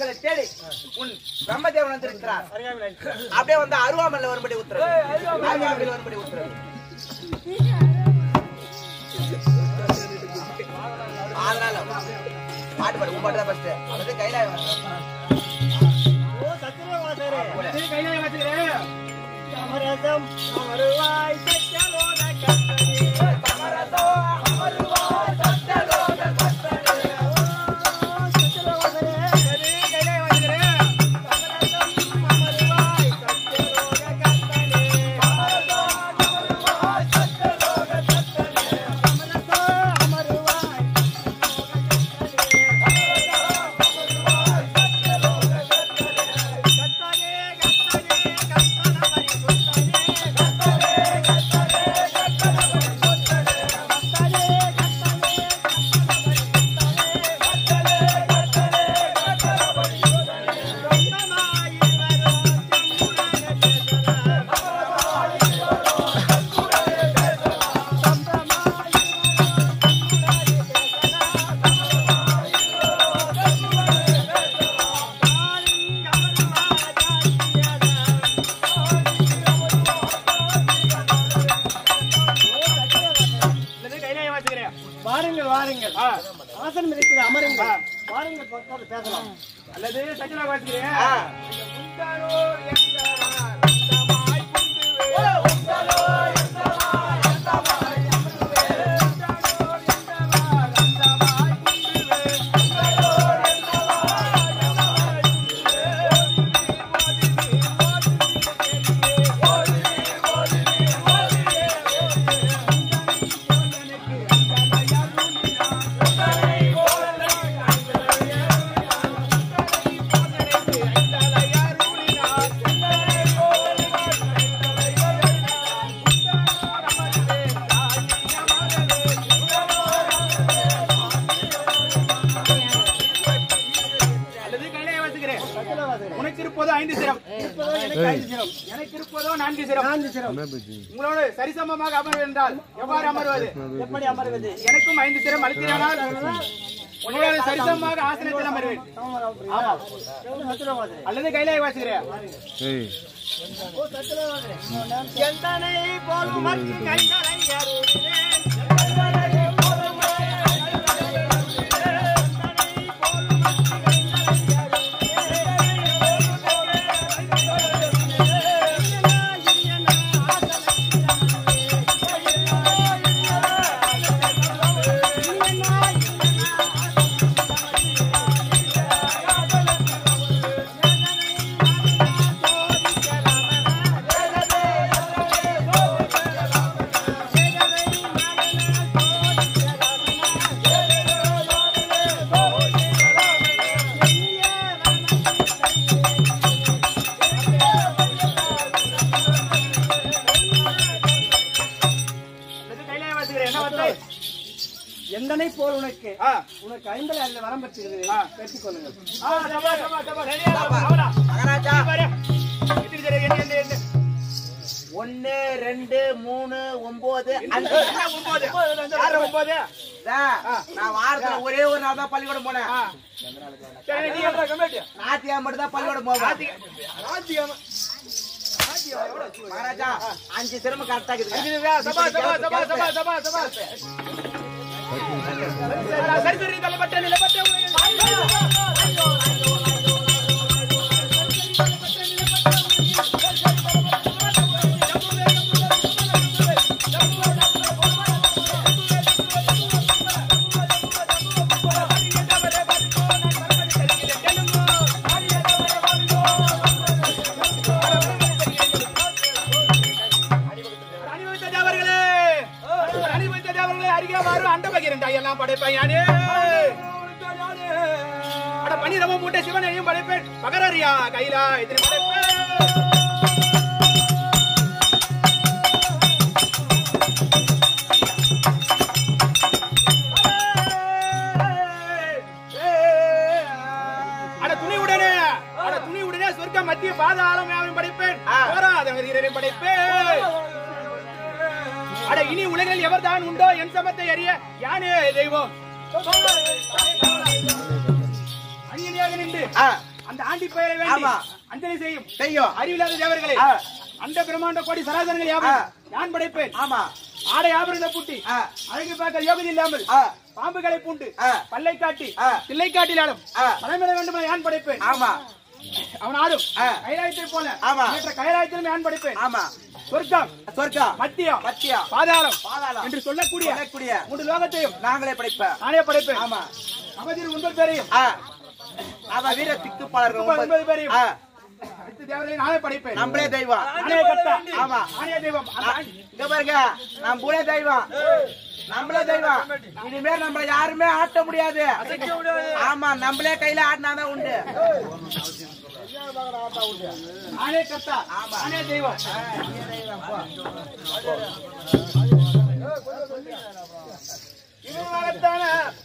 உங்களை தேடி உன் பிரம்மதேவன் வந்திருக்கிறார் அப்படியே வந்து அருவாமல்ல வரும்படி உத்தரவு அருவாமல்ல வரும்படி உத்தரவு அதனால பாட்டு பாடு உன் பாட்டு தான் ஃபர்ஸ்ட் அது கையில அமரதம் அமருவாய் சச்சலோட கத்தனே வாருங்கள் வாருங்கள் ஆசனம் இருக்கிற அமருங்கள் வாருங்கள் பக்கத்தில் பேசலாம் அல்லது சச்சனா வாசிக்கிறேன் ஆ. அல்லது கையிலே வாசிக்கிறேன் உனக்கு இருப்பதோ ஐந்து சிரம் எனக்கு ஐந்து சிரம் எனக்கு இருப்பதோ நான்கு சிரம் நான்கு சிரம் உங்களோடு சரிசமமாக அமர்வு என்றால் எவ்வாறு அமர்வது எப்படி அமர்வது எனக்கும் ஐந்து சிரம் அளிக்கிறானால் உங்களோட சரிசமமாக ஆசனத்தில் அமர்வேன் ஆமா சத்திரவாதரே அல்லது கையிலே வாசிக்கிறேன் எந்தனை போலும் மற்ற கைகளை அருளினேன் அல்லது கையிலே வாசிக்கிறேன் என்ன வார்த்தை எந்தனை போல் உனக்கு ஆ. உனக்கு ஐம்பது அல்ல வரம் பெற்றுகிறது பெற்றுக் கொள்ளுங்கள் ஆ, சபா, சபா, சபா. ரெடியா? அவனா? மகாராஜா பாரு. எத்தனை தடவை? என்ன, என்ன, என்ன? ஒன்னு ரெண்டு மூணு ஒன்பது அஞ்சு என்ன ஒன்பது? யாரு ஒன்பது? சார், நான் வாரத்துல ஒரே ஒரு நாள் தான் பள்ளிக்கூடம் போனேன் ஆ. சரி, நீ சொல்ற கம்மியாட்டியா? நாத்தியா மட்டும் தான் பள்ளிக்கூடம் போவேன் ராஜ்யம். மகாராஜா அஞ்சு சிரமம் கரெக்டா அஞ்சுதா? சபா, சபா, சபா, சபா, சபா, சபா. சரி, சரி, தலைப்பட்ட, நிலப்பட்ட உலகில். அணிவகுத்த தேவர்களே அணிவகுத்த தேவர்களே அருகே மாறு அண்ட பகிரண்டா எல்லாம் படைப்பேன் யானே அட பனிரவம் மூட்டை சிவனையும் படைப்பேன் பகரறியா கைலா எத்தனை படைப்பேன் அட துணி உடனே அட துணி உடனே சொர்க்க மத்திய பாதாளம் யாவையும் படைப்பேன் போராதவர் இரரையும் படைப்பேன் அட இனி உலகில் எவர்தான் உண்டோ என் சமத்தை அறிய யானே தெய்வம் அந்நியாக நின்று ஆ அந்த ஆண்டி பெயரை வேண்டி ஆமா. அஞ்சலி செய்யும் செய்யும் அறிவில்லாத தேவர்களே ஆ. அந்த பிரம்மாண்ட கோடி சராசரங்கள் யாவும் நான் படைப்பேன் ஆமா ஆடை ஆபரண பூட்டி ஆ. அழகு பார்க்க யோகதி இல்லாமல் ஆ. பாம்புகளை பூண்டு ஆ. பல்லை காட்டி ஆ. தில்லை காட்டினாலும் ஆ. மனமிட வேண்டும் என யான் படைப்பேன் ஆமா அவன் ஆடும் ஆ. கைலாயத்தை போல ஆமா. மற்ற கைலாயத்திலும் யான் படைப்பேன் ஆமா சொர்க்கம் சொர்க்கம் மத்தியம் மத்தியம் பாதாளம் பாதாளம் என்று சொல்லக்கூடிய சொல்லக்கூடிய மூன்று லோகத்தையும் நாங்களே படைப்பேன் நானே படைப்பேன் ஆமா அவதில் உங்கள் பேரையும் ஆ ஆமா வீர திக்குப்பாளர்கள் ஒன்பது. ஒன்பது பேரையும் ஆ, அடுத்த தேவரையும் நானே படைப்பேன் நம்மளே தெய்வம் நானே கர்த்தா ஆமா. நானே தெய்வம் அந்த ஆ, இங்க பாருங்க நம்மளே தெய்வம் நம்மளே தெய்வம் இனிமே நம்மள யாருமே ஆட்ட முடியாது ஆமா நம்மளே கையில ஆடினாதான் உண்டு நானே கர்த்தா நானே தெய்வம் இவர்களாகத்தான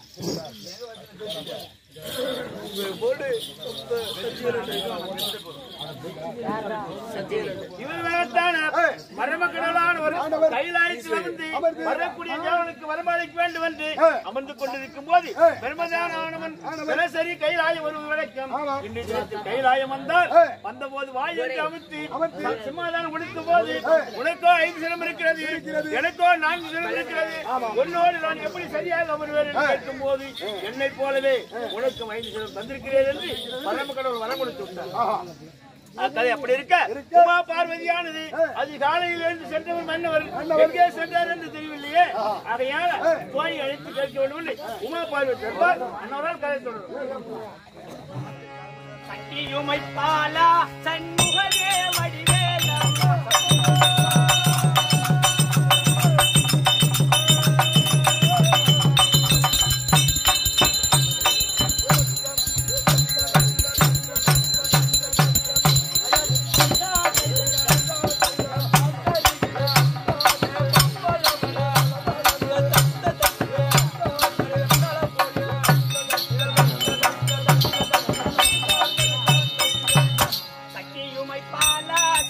இவர்களாகத்தான மரமக்கடலான ஒரு கைலாயத்தில் அமர்ந்து வரக்கூடிய தேவனுக்கு வரமளிக்க வேண்டும் என்று அமர்ந்து கொண்டிருக்கும் போது பெருமதானவன் தினசரி கைலாயம் ஒரு வழக்கம் இன்று தினத்தில் கைலாயம் வந்தால் வந்த போது வாயிற்கு அமர்த்தி சிம்மாதானம் கொடுத்த போது உனக்கோ ஐந்து சிரம் இருக்கிறது எனக்கோ நான்கு சிரம் இருக்கிறது உன்னோடு நான் எப்படி சரியாக அமர்வேன் என்று கேட்கும் போது என்னை போலவே உனக்கும் ஐந்து சிரம் தந்திருக்கிறேன் என்று பரம கடவுள் வரம் கொடுத்து விட்டார் அக்கதை அப்படி இருக்க உமா பார்வதியானது அது காலையில் இருந்து சென்றவர் மன்னவர் எங்கே சென்றார் என்று தெரியவில்லையே அதையால போய் அழைத்து கேட்க வேண்டும் என்று உமா பார்வதி சென்றார் அன்னவரால் கதை தொடரும் சக்தியுமை பாலா சண்முகவே வடிவேலா சக்தியுமை பாலா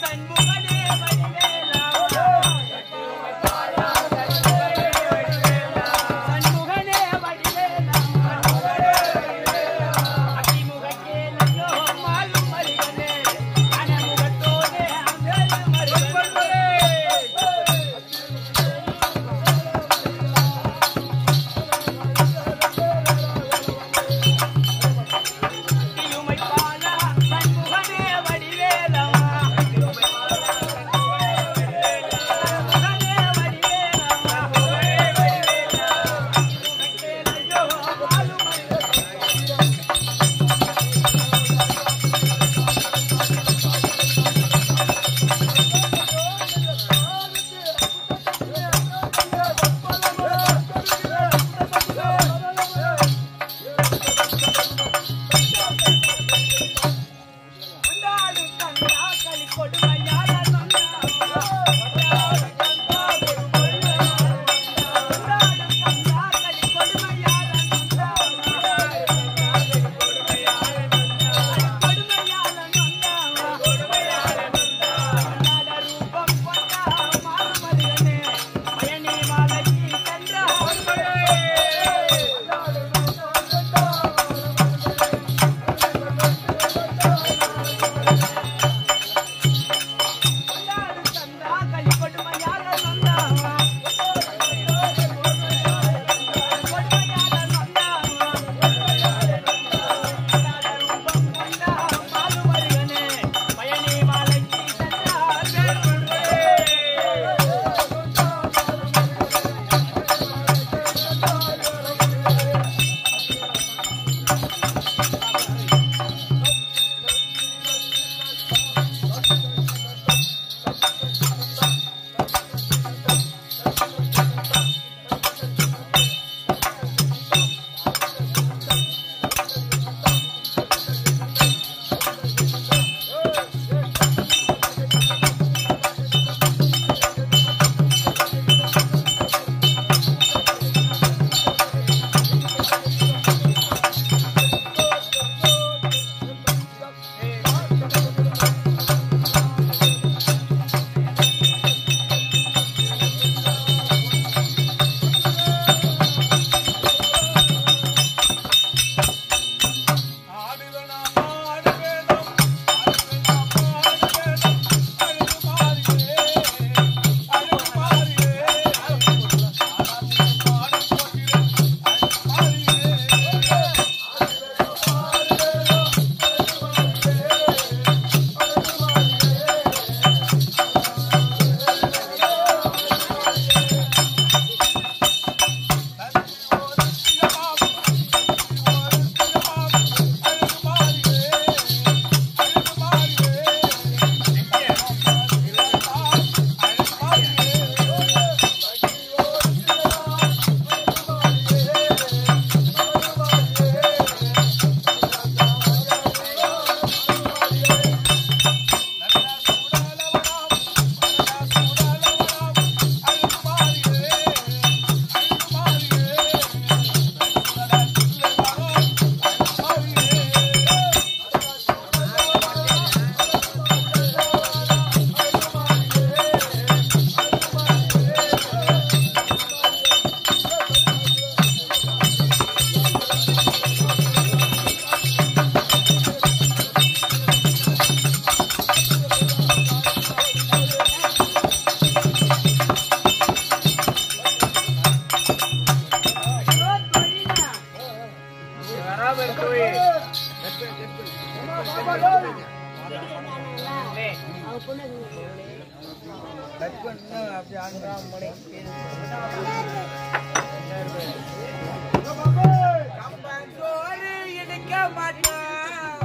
கம்பஞ்சோறு இடிக்க மாட்டான்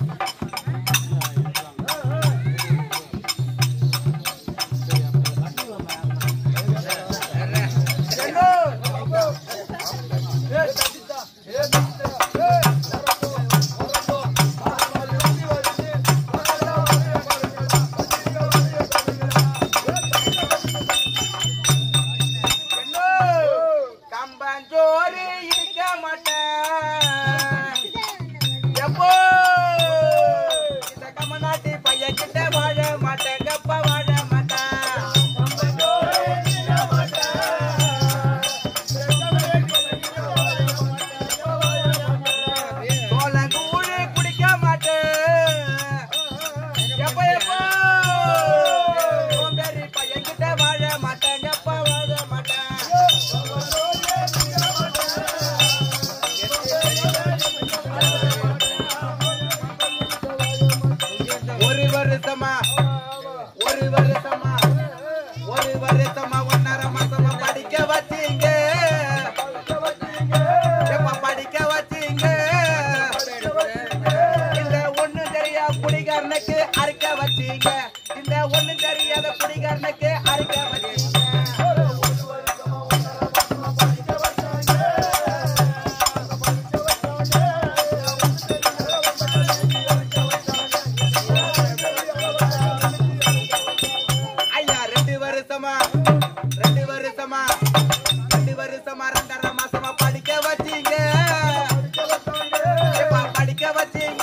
கம்பஞ்சோறு இடிக்க மாட்டேன் எப்போ இந்த கமநாட்டி பையன் கிட்ட வாழ மாட்டேன் கப்ப வாழ மாட்டேன் சோளங்கூழு குடிக்க மாட்டேன் எப்ப எப்போ சோம்பேறி பையன் கிட்ட வாழ மாட்டேன் எப்ப வாழ மாட்டேன் ஒரு வருஷமா ஒரு வருஷமா ஒரு வருஷமா ஒன்னரை மாசமா படிக்க வச்சீங்க எப்ப படிக்க வச்சீங்க இந்த ஒண்ணு தெரியா குடிகாரனுக்கு அறுக்க வச்சீங்க இந்த ஒண்ணு தெரியாத குடிகாரனுக்கு அறுக்க வச்சீங்க ஐயா ரெண்டு வருஷமா ரெண்டு வருஷமா ரெண்டு வருஷமா ரெண்டரை மாசமா படிக்க வச்சீங்க எப்பா படிக்க வச்சீங்க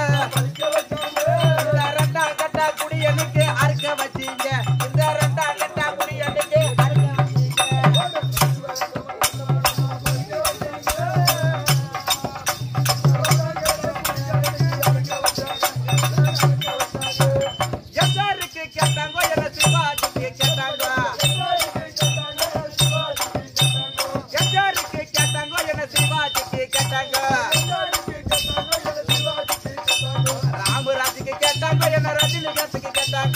இந்த ரெண்டா கட்டா குடி எனக்கு அறுக்க வச்சீங்க இந்த ரெண்டா கட்டா குடி எனக்கு அறுக்க வச்சீங்க எல்லாருக்கு கேட்டாங்க என்ன சிவாஜிக்கு கேட்டாங்க எல்லாருக்கு கேட்டாங்க என்ன சிவாஜிக்கு கேட்டாங்க ராமராஜுக்கு கேட்டாங்க என்ன ரஜினிகாந்துக்கு கேட்டாங்க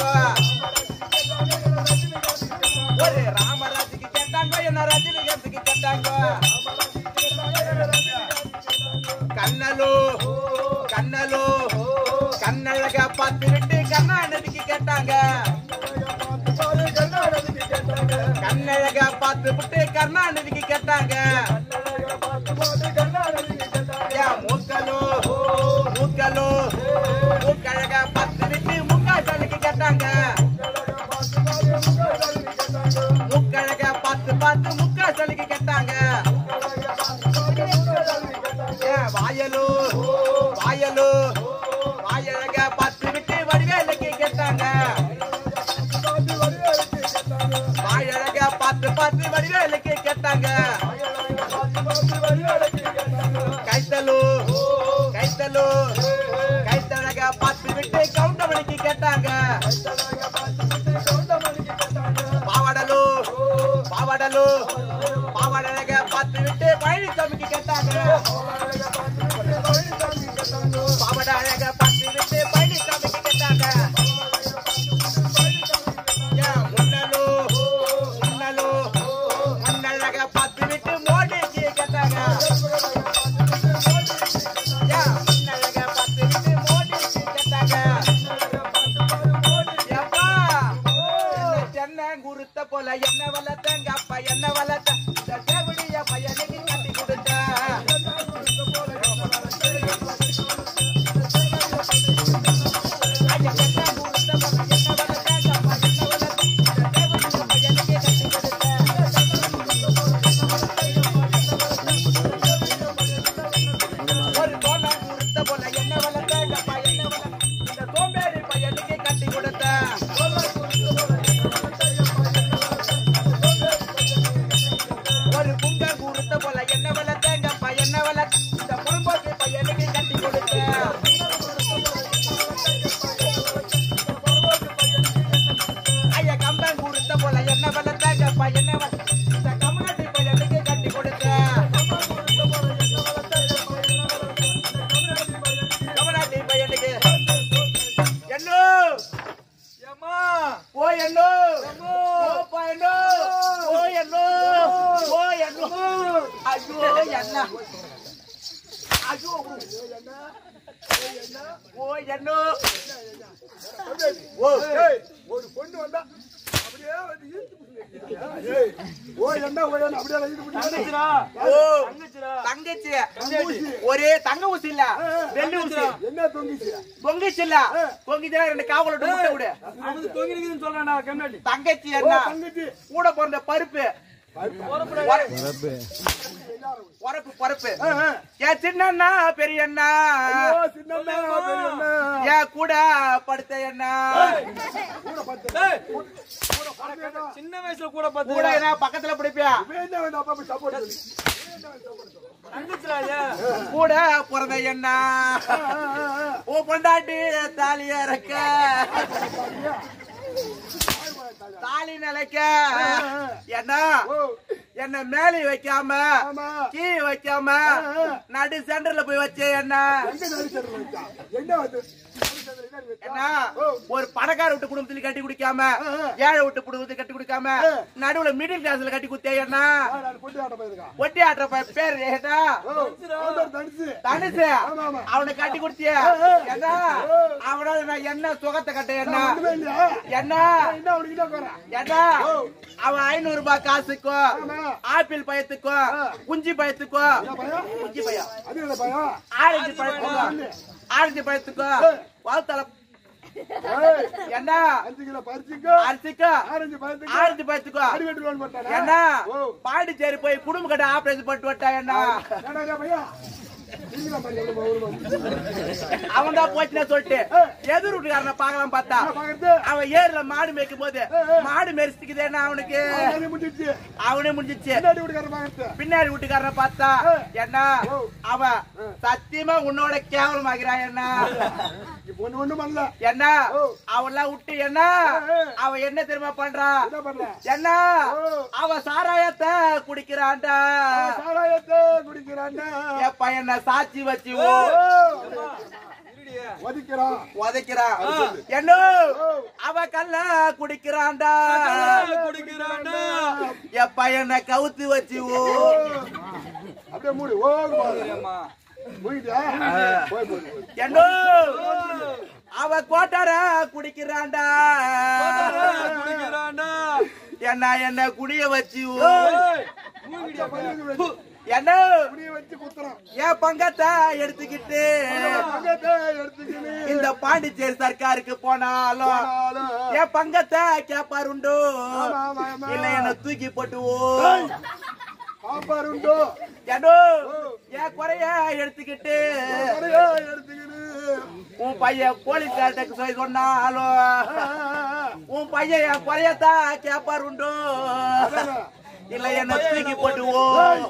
ஒரு ராமராஜுக்கு கேட்டாங்க என்ன ரஜினிகாந்துக்கு கேட்டாங்க கண்ணலோ கண்ணலோ கண்ணழக பார்த்துட்டு கண்ணாநதிக்கு கேட்டாங்க கண்ணழக பார்த்து விட்டு கருணாநிதிக்கு கேட்டாங்க ஏன் மூக்கலோ மூக்கலோ மூக்கழக பார்த்து விட்டு முக்காசாலுக்கு கேட்டாங்க முக்கழக பார்த்து பார்த்து முக்காசாலுக்கு கேட்டாங்க ஏன் வாயலோ வாயலோ வாயழக பார்த்து விட்டு வடிவேலுக்கு கேட்டாங்க வாயழக பார்த்து பார்த்து வடிவேலுக்கு கேட்டாங்க கைத்தலோ கைத்தலோ கைத்தழக பார்த்து விட்டு கவுண்டமணிக்கு கேட்டாங்க பாவடலோ பாவடலோ பாவடழக பார்த்து விட்டு பழனிசாமிக்கு கேட்டாங்க பாவட அழக பார்த்து விட்டு பழனிசாமிக்கு கேட்டாங்க ஏன் முன்னலோ முன்னலோ முன்னழக பார்த்து விட்டு மோடிக்கு கேட்டாங்க ஏன் முன்னழக பார்த்து விட்டு மோடிக்கு கேட்டாங்க எப்பா இந்த சென்னை குருத்த போல என்ன வளர்த்தங்க அப்பா என்ன வளர்த்த இந்த தேவடிய பையனுக்கு கட்டி கொடுத்த ஐயா, சென்னை குருத்த போல என்ன வளர்த்தங்க அப்பா என்ன வளர்த்த இந்த தேவடிய பையனுக்கு கட்டி கொடுத்த ஒரு தோணை குருத்த போல என்ன வளர்த்தங்க அப்பா என்ன வளர்த்த இந்த சோம்பேறி பையனுக்கு கட்டி கொடுத்த ஒரு புங்க குருத்த போல என்ன வளர்த்தங்க அப்பா என்ன வளர்த்த இந்த பொறும்போக்கு பையனுக்கு கட்டி கொடுத்த ஐயா கம்பன் குருத்த போல என்ன வளர்த்தங்க அப்பா என்ன வளர்த்த இந்த கம்யூனிட்டி பையனுக்கு கட்டி கொடுத்த கமலாட்டி பையனுக்கு என்ன ஓ என்ன என்னோ ஓப்பா என்னோ ஓ என்னோ ஓ என்னோ ஐயோ என்ன ஐயோ ஓ என்னோ ஓ ஏய், ஒரு பொண்ணு வந்தா அப்படியே வந்து இழுத்து பிடிச்சிருக்கியா? ஏய், ஓ என்ன ஓ என்ன அப்படியே இழுத்து பிடிச்சிருக்கியா? ஓ தங்கச்சிடா. தங்கச்சி ஒரே தங்க ஊசி இல்ல வெள்ளி ஊசி என்ன தொங்கிச்சு தொங்கிச்சு இல்ல தொங்கிச்சுனா ரெண்டு காவல் விட்டு முட்டை விடு அவனுக்கு தொங்கிருக்குதுன்னு சொல்றான்டா, கண்ணாடி. தங்கச்சி ஓ என்ன தங்கச்சி கூட பிறந்த பருப்பு பரப்பு பரப்பு ஆ, ஆ. ஏன் சின்னண்ணா பெரியண்ணா ஐயோ, சின்னண்ணா, பெரியண்ணா. ஏன் கூட படுத்த அண்ணா கூட பார்த்து. கூட பார்த்து. சின்ன வயசுல கூட பார்த்து கூட என்ன பக்கத்துல பிடிப்பியா இவன் என்ன வேணும் அப்பா போய் support பண்ணு. தங்கச்சிடா, ஏன்? கூட பிறந்த அண்ணா ஆ, ஆ, ஆ. ஓ பொண்டாட்டி தாலியா இருக்க தாலி நிலைக்க என்ன ஓ, என்ன மேலே வைக்காம ஆமா. கீழே வைக்காம நடு சென்டர்ல போய் வச்சே என்ன எங்க நடிச்சது வச்சா? என்ன வந்து நடிச்சதுல என்ன வச்சா? என்ன ஓ, ஒரு பணக்கார விட்டு குடும்பத்துல கட்டி குடிக்காம ஆ, ஆ. ஏழை விட்டு குடும்பத்துல கட்டி குடிக்காம ஆ. நடுவுல மிடில் கிளாஸ்ல கட்டி குத்தே என்ன ஆ, நான் பொண்ணு ஆட்ட போயிருக்கான். ஒட்டி ஆட்டுற பையன் பேர் என்ன ஓ, அவன்தான் தனுசு. தனுசு ஆமா, ஆமா. அவனை கட்டி குடுத்திய ஆ. என்ன அவனால நான் என்ன சுகத்தை கட்ட என்ன ஒண்ணுமே இல்லையா? என்ன என்ன அவனுக்கு என்ன குறை? என்ன அவன் ஐநூறு ரூபாய் காசுக்கும் ஆமா. ஆப்பிள் பயத்துக்கும் குஞ்சி பயத்துக்கும் என்ன பயம்? குஞ்சி பயம் அது என்ன பயம்? ஆரஞ்சு பழத்துக்கும் ஆரஞ்சு பழத்துக்கும் வாழ்த்தல ஏய், என்ன அஞ்சு கிலோ பறிச்சுக்கோ, அரிசிக்கும் ஆரஞ்சு பழத்துக்கு ஆரஞ்சு பழத்துக்கும் அடி வெட்டு loan போட்டானா? என்ன ஓ, பாண்டிச்சேரி போய் குடும்ப கட்ட ஆபரேஷன் பண்ணிட்டு வட்டா என்ன என்னடா இது பையன்? நீங்களா பாருங்க, எவ்வளவு பவுன் அவன் தான் போச்சுன்னு சொல்லிட்டு எதிர் வீட்டுக்காரனை பார்க்கலாம் பார்த்தா நான் பாக்குறது, அவன் ஏர்ல மாடு மேய்க்கும் போது மாடு மேரிச்சுக்குது என்ன அவனுக்கு அவன் வேலையை முடிஞ்சிருச்சு. அவனே முடிஞ்சிச்சு பின்னாடி வீட்டுக்காரன் பாக்குறது. பின்னாடி வீட்டுக்காரனை பார்த்தா என்ன அவன் சத்தியமா உன்னோட கேவலமாகிறான் என்ன இப்ப ஒண்ணு ஒண்ணும் பண்ணல. என்ன அவெல்லாம் விட்டு என்ன அவன் என்ன தெரியுமா பண்றான் என்ன பண்ற? என்ன அவன் சாராயத்தை குடிக்கிறான்டா அவன் சாராயத்தை குடிக்கிறான்டா. என் பையனை சாட்சி வச்சு ஓ, ஓ, ஒதிக்கிறான். உதைக்கிறான் என்ன அவ கல்ல குடிக்கிறான்டா குடிக்கிறான்டா. என் பையனை கவுத்து வச்சு ஓ அப்படியே மூடு. ஓ, மூடிட்டியா? போய் போய் போய். என்ன அவ கோட்டார குடிக்கிறான்டா குடிக்கிறான்டா. என்ன என்ன குடிய வச்சு ஓ அப்படியே பையனுக்கு வச்சு, என்ன முடிய வச்சு குத்துறான். என் பங்கத்தை எடுத்துக்கிட்டு பங்கத்தை எடுத்துக்கின்னு இந்த பாண்டிச்சேரி சர்க்காருக்கு போனாலும் போனாலும், என் பங்கத்தை கேப்பாருண்டோ ஆமா, ஆமா, ஆமா. இல்ல என்ன தூக்கி போட்டு ஓ சாப்பாடு உண்டோ? ஏடோ என் குறைய எடுத்துக்கிட்டு நிறைய எடுத்துக்கின்னு. உன் பையன் போலீஸ்கார்ட்ட சொல்லி சொன்னாலும் ஆ, ஆ, ஆ. உன் பையன் என் குறையத்தான் கேப்பாருண்டோ அதானே. இல்ல என்ன தூக்கி போட்டு ஓ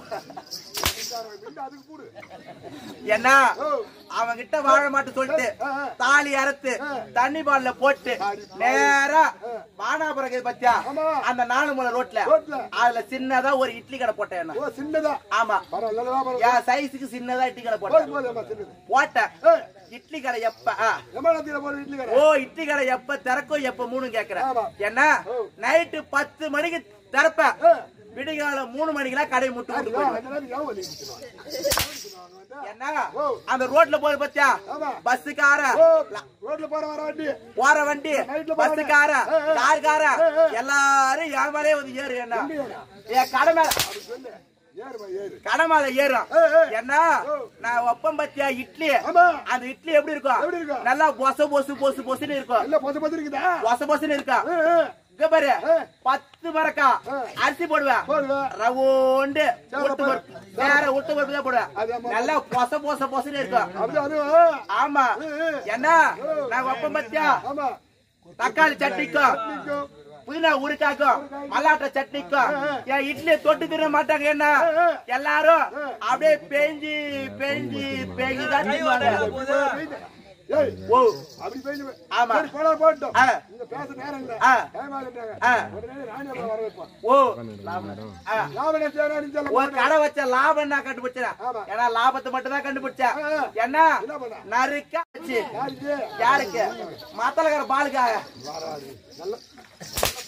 இந்த அதுக்கு போடு. என்ன அவன்கிட்ட வாழ மாட்டு சொல்லிட்டு தாலி அறுத்து தண்ணி பால்ல போட்டு நேரா வானாபுரம் இருக்குது பத்தியா ஆமா. அந்த நாலு மூலை ரோட்ல ரோட்ல. அதுல சின்னதா ஒரு இட்லி கடை போட்டேன் என்ன. ஓ, சின்னதா. ஆமா பரவாயில்ல, நல்லா பரவாயில்ல. என் சைஸுக்கு சின்னதா இட்லி கடை போடு, போட்டேன் போடு, அம்மா, சின்னது. போட்டேன் ஏய், இட்லி கடை எப்ப ஆ. எம்மா நேரத்துல போடு இட்லிக்காரன். ஓ இட்லி கடை எப்ப திறக்கும் எப்ப மூணு கேக்குறேன் ஆமா. என்ன நைட்டு பத்து மணிக்கு திறப்பேன் விடிகால மூணு மணிக்கெல்லாம் கடை முட்டு அது விட்டு தான், போயிடுவேன். அந்த நேரம் ஞாபகம் வந்து நிக்குது. என்ன ஓ. அந்த ரோட்ல போய் பத்தியா ஆமா. பஸ்ஸுக்கார ஓ, ரோட்ல போற வர வண்டி போற வண்டி நைட்ல போற பஸ்ஸுக்கார வண்டி. ஏ, ஏ. கார்கார ஏ, ஏ. எல்லாரும் என் மேலே வந்து ஏறு என்ன எங்கேயா? என் கடை மேல அப்படி சொல்லு. ஏறுமா, ஏறு. கடை மேல ஏறும் ஏ, ஏ. என்ன நான் ஒப்பம் பத்தியா இட்லி ஆமா. அந்த இட்லி எப்படி இருக்கும் எப்படி இருக்கும்? நல்லா பொச பொசு பொசு பொசுன்னு இருக்கும் எல்லாம் பொத்து பொத்து இருக்குதா? பொச பொசுன்னு இருக்கும் ஏ, ஏ. இங்க பாரு ஏ. பத்து மரக்கா ஏ. அரிசி போடுவேன் போடுவேன். ரவோண்டு சேர உளுத்து பாரு. பருப்பு வேற உளுத்து பருப்பு தான் போடுவேன் அது ஆமா. நல்லா பொச பொச பொசுன்னு இருக்கும் அப்படி அதுவும், ஆமா ஏ, ஏ. என்ன நான் ஒப்பம் பத்தியா ஆமா. தக்காளி சட்னிக்கும் நிக்கும். புதினா உருக்காக்கும் மல்லாட்ட சட்னிக்கும் என் இட்லியை தொட்டு தின மாட்டாங்க என்ன எல்லாரும் அப்படியே பேஞ்சு பேஞ்சு பேஞ்சு தான் தின்னுவாங்க. ஏய், ஓ அப்படி பேசி போ- ஆமா. சரி, போடா, போகட்டும். ஆ. இங்க பேச நேரம் இல்ல. ஆ. டைம் ஆகிட்டாங்க. ஆ. உடனே ராணி அம்மா வர வைப்போம். ஓ ஆ. லாபம் சேரான்னு சொல்ல ஒரு கடை வச்ச லாபம் நான் கண்டுபிடிச்சேன் ஆமா. ஏன்னா லாபத்தை மட்டும் தான் கண்டுபிடிச்சேன் ஆ. என்ன என்ன பண்ண? நறுக்க வச்சு யாருக்கு? யாருக்கு மத்தலக்கார பாலுக்காக வராது. நல்ல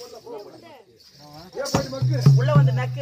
நோக்கு உள்ள வந்து நக்கு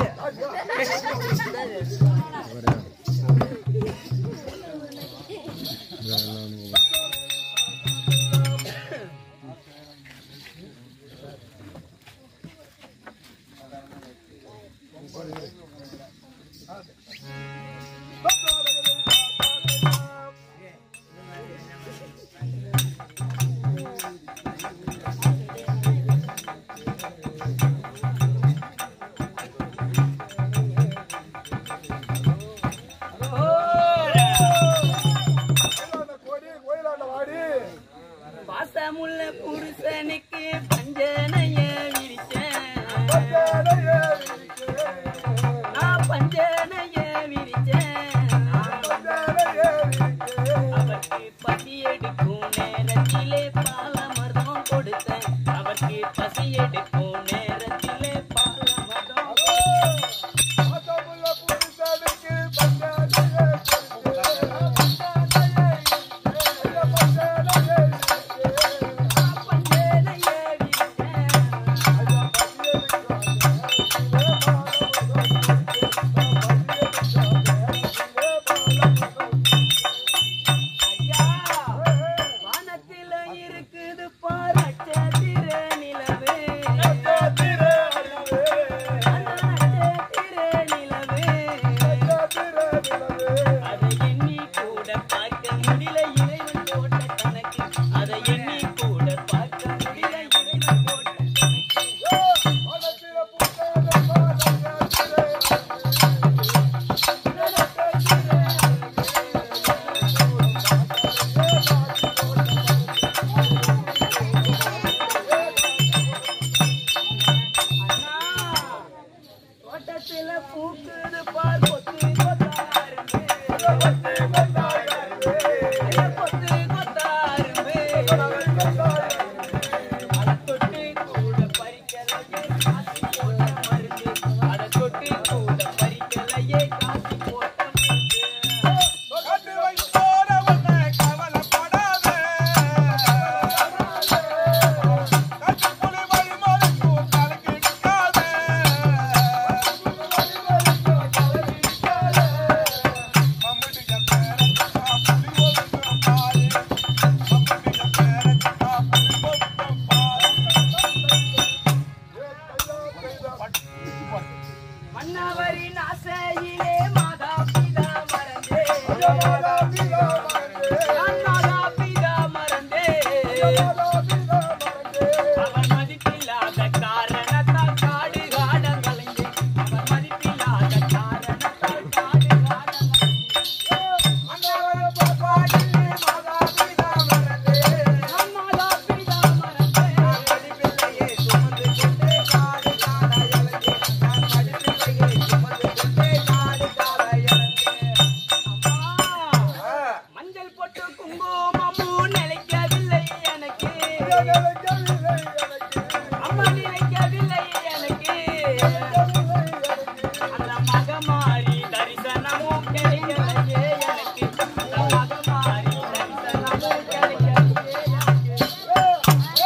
கோயிலாண்ட கோடி கோயிலாண்ட வாடி பாசமுள்ள புருஷனுக்கு பஞ்சனைய விரிச்சேன் பச்சனையே விரிக்கே, நான் பஞ்சனைய விரிச்சேன் பச்சனையே விரிக்கே. அவருக்கு பசி எடுக்கும் நேரத்திலே பாலமரம் கொடுத்தேன் அவருக்கு பசி எடுக்கும் நேரத்திலே பாலமரம் ஆசமுள்ள புருஷனுக்கு பச்சனையே விரிக்கே, பச்சனையே விரிக்கே, பச்சனையே விரிக்கே. பஞ்சனைய விரிச்சேன் ஐயா வானத்தில இருக்குது பார் நட்சத்திர நிலவே நட்சத்திர நிலவே அதை எண்ணி கூட பார்க்க முடியல இறைவன் போட்ட கணக்கு அதை எண்ணி கூட பார்க்க முடியல இறைவன் போட்ட கணக்கு அண்ணா தோட்டத்தில பூக்குது பார் கொத்து கொத்தாருமே கொத்து கொத்தாருமே அதை தொட்டு கூட பறிக்கலையே காசி போட்ட மருந்து அதை தொட்டு கூட பறிக்கலையே காசி போட்ட மருந்து மன்னவரின் ஆசையிலே மாதா பிதா மறந்தே நான் மாதா பிதா மறந்தே அவன் மதிப்பில்லாத காரணத்தால் காடு காட கலைந்தே அவன் மதிப்பில்லாத காரணத்தால் காடு காட நான் மாதா பிதா மறந்தே அம்மா மஞ்சள் பொட்டு குங்குமமும் நிலைக்கவில்லை எனக்கு அம்மா நிலைக்கவில்லை எனக்கு அந்த மகமாரி தரிசனமும் கிடைக்கலையே எனக்கு அந்த மகமாரி தரிசனமும் கிடைக்கலையே எனக்கு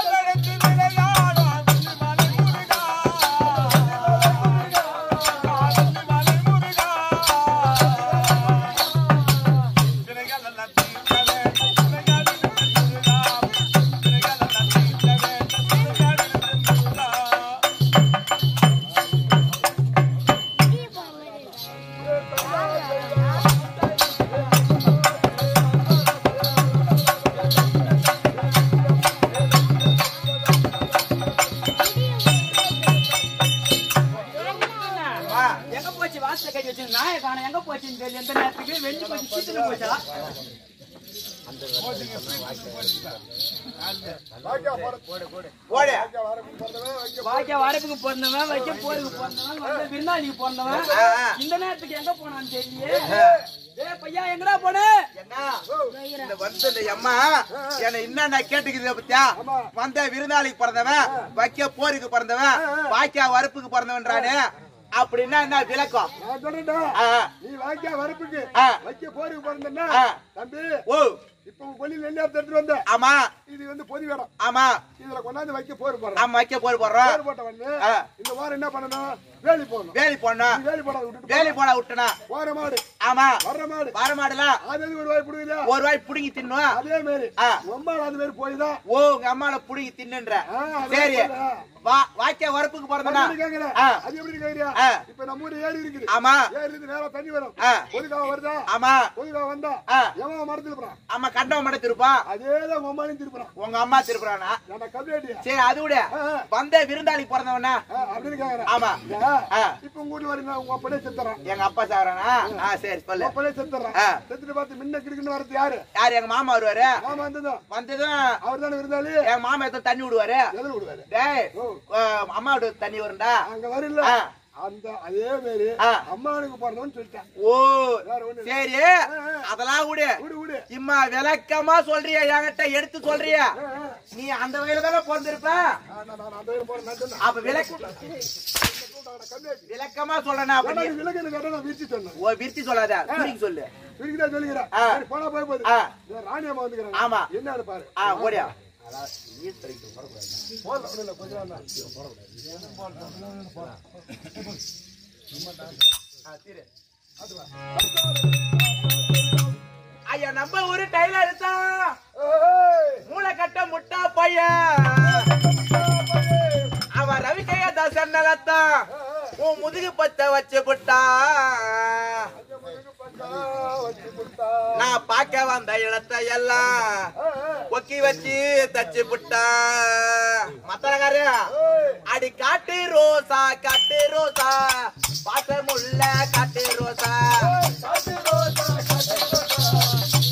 எங்க போச்சு வாசல கை வச்சு நாய காணோம் எங்க போச்சுன்னு தெரியல எந்த நேரத்துக்கு வெள்ளி போச்சு சீட்டுல போச்சா ஓடு வாய்க்கா வரப்புக்கு பிறந்தவன் வைக்க போருக்கு பிறந்தவன் வந்த விருந்தாளிக்கு பிறந்தவன் ஆ, ஆ. இந்த நேரத்துக்கு எங்க போனான்னு தெரியல ஏ பையா எங்கடா போன என்ன இந்த வந்து இந்த அம்மா என்ன என்ன கேட்டுக்குது பத்தியா வந்த விருந்தாளிக்கு பிறந்தவன் வைக்க போருக்கு பிறந்தவன் வாய்க்கா வறுப்புக்கு பிறந்தவன்றானே அப்படின்னா என்ன விளக்கம் நான் சொல்றேன்டா ஆ, நீ வாய்க்கா வரப்புக்கு ஆ. வைக்க போருக்கு பிறந்தா ஆ. தம்பி ஓ இப்ப உன் கொல்லில நெல் அறுத்து எடுத்துட்டு வந்த ஆமா இது வந்து பொதி வேடம் ஆமா இதுல கொண்டாந்து வைக்க போர் போடுறோம் ஆமா வைக்க போர் போடுறோம் போர் போட்ட வந்து ஆ. இந்த வாரம் என்ன பண்ணணும் வேலி போடணும் வேலி போடணும் நீ வேலி போடாத விட்டுட்டு வேலி போட விட்டனா போற மாடு ஆமா வர்ற மாடு வர மாடுலாம் அது எதுக்கு ஒரு வாய் பிடிக்குதா ஒரு வாய் புடுங்கி தின்னும் அதே மாதிரி ஆ. ரொம்ப அது மாதிரி போய்தான் ஓ உங்க அம்மால புடுங்கி தின்னுன்ற ஆ, அதே சரி போல. வா வாக்கிய வரப்புக்கு பிறந்தனா அது கேக்குற. ஆ. அது எப்படி கேக்குறியா ஆ. இப்ப நம்ம ஊர் ஏரி இருக்குது ஆமா ஏரி இருந்து நேரா தண்ணி வரும் ஆ. பொதுக்காக வருதா ஆமா பொதுக்காக வந்தா ஆ. எவன் மரத்துல போறான் ஆமா கண்டவன் மட்டும் திருப்பான் அதேதான் உம்மாலையும் திருப்புறான் உங்க அம்மா திருப்புறானா நம்ம கம்யூனிட்டியா சரி அது விட ஆ, ஆ. வந்த விருந்தாளி பிறந்தவனா அப்படின்னு கேக்குறேன் ஆமா இல்ல, ஆ. இப்ப உங்க வீட்டுல வரீங்க உங்க அப்பனே செத்துறான் எங்க அப்பா சாவறானா ஆ சரி சொல்லு அப்பனே செத்துறான் ஆ. செத்துட்டு பார்த்து முன்ன கிடுக்குன்னு வரது யாரு யார் எங்க மாமா வருவாரு மாமா வந்ததும் வந்ததும் அவர் தானே இருந்தாலே எங்க மாமா எடுத்து தண்ணி விடுவாரு எதில் விடுவாரு டேய் ஓ. அம்மாவோட தண்ணி வரும்டா அங்க வரல ஆ. அந்த அதே மாதிரி ஆ. அம்மானுக்கு பிறந்தவன்னு சொல்லிட்டேன் ஓ வேற ஒண்ணு இல்ல. சரி ஆ, ஆ. அதெல்லாம் விடு விடு விடு இம்மா விளக்கமா சொல்றியா என்கிட்ட எடுத்து சொல்றியா ஆ, ஆ. நீ அந்த வயல தானே பிறந்திருப்ப ஆ, நான் நான் அந்த வயலுக்கு போறேன், நான் சொன்னேன். அப்ப விளக்கு கூப்பிட்டாங்கடா, கம்மியாச்சு. விளக்கமா சொல்லணும் அப்ப ஏன்னா நீ நீ விலகுன்னு கேட்டா நான் விரிச்சு சொன்னேன். ஓ விரிச்சு சொல்லாத சுருக்கி சொல்லு விரிச்சுதான் சொல்லிக்கிறேன். ஆ. சரி, போனா போய் போகுது. ஆ. இந்த ராணி அம்மா வந்துக்கிறாங்க. ஆமா. என்னன்னு பாரு. ஆ ஓடியா போதும், ஒண்ணும் இல்ல, கொஞ்ச நேரம் தான். ஐயா நம்ம ஊரு டைலர் தான் ஏய், மூளை கட்ட முட்டா பையன் அவன் ரவிக்கைய தசன் நிலத்தான் உன் முதுகு பத்த வச்சு புட்டா பக்கா வச்சு கொடுத்தா. நான் பார்க்க வந்த இடத்தை எல்லாம் ஏய், ஏய், கொக்கி வச்சு தச்சு புட்டா மத்தனக்காரு ஏய். அடி காட்டு ரோசா காட்டு ரோசா பாசமுள்ள காட்டு ரோசா காட்டு ரோசா, காட்டு ரோசா.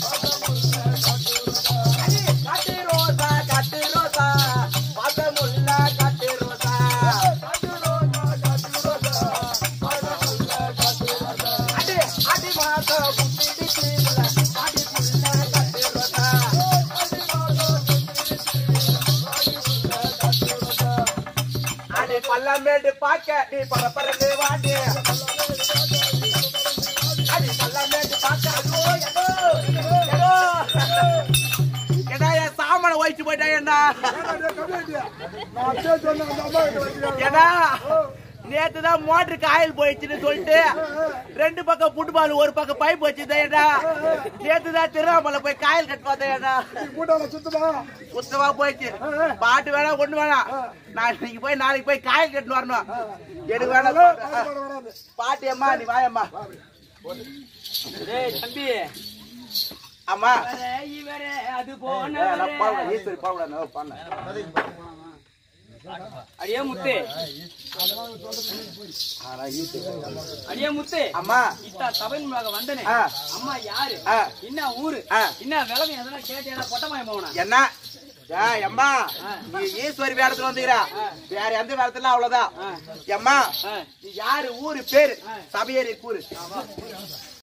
அடி காட்டு ரோசா காட்டு ரோசா பாசமுள்ள காட்டு ரோசா காட்டு ரோசா, காட்டு ரோசா. பாசமுள்ள காட்டு ரோசா. அடி அடி மாசம் குத்திடுச்சு அடி புள்ள காட்டு ரோசா அடி பள்ளமேடு பாக்க நீ பரப்பரந்து வாடி அடி பள்ளமேடு பாக்க ஐயோ எடோ எடோ ஏடா என் சாமான வயிற்று போயிட்டா என்ன ஏன்னா, டேய், கம்மியாட்டியா? நான் அப்பயே சொன்னேன், அந்த அம்மா கிட்ட வச்சுக்காத. ஏடா நேத்து தான் மோட்டருக்கு ஆயில் போயிடுச்சுன்னு சொல்லிட்டு ரெண்டு பக்கம் ஃபுட்பால் ஒரு பக்கம் பைப் வச்சுதேடா நேத்து தான் திருவண்ணாமலை போய் காயல் கட்டு பார்த்தேடா நீ கூட்டாள சுத்தமா சுத்தமா போயிடுச்சு பாட்டு வேணாம் ஒண்ணு வேணாம் நான் இன்னைக்கு போய் நாளைக்கு போய் காயல் கட்டு வரணும் எனக்கு வேணாம் பாட்டு பாட வராது. பாட்டு அம்மா நீ வாயம்மா டேய் தம்பி அம்மா இவரே, இவரே அது ஏய், நான் போனவரே பாடுறேன். ஈஸ்வரி பாடுறேன், நான் பாடுறேன். அடியே முத்து ஆ, நான் ஈஸ்வரி. அடியே முத்து அம்மா இத்தா சபை முன்னாக வந்தனே ஆ. அம்மா யாரு ஆ. என்ன ஊரு ஆ. என்ன விளம்பரம் எதனா கேட்டியா பொட்டமாய போனா என்ன ஏய், அம்மா நீ ஈஸ்வரி வேடத்துல வந்துக்கிறா வேற எந்த வேடத்துல அவ்வளவுதான் அம்மா ஆ. நீ யாரு ஊரு பேரு சபையேறி கூறு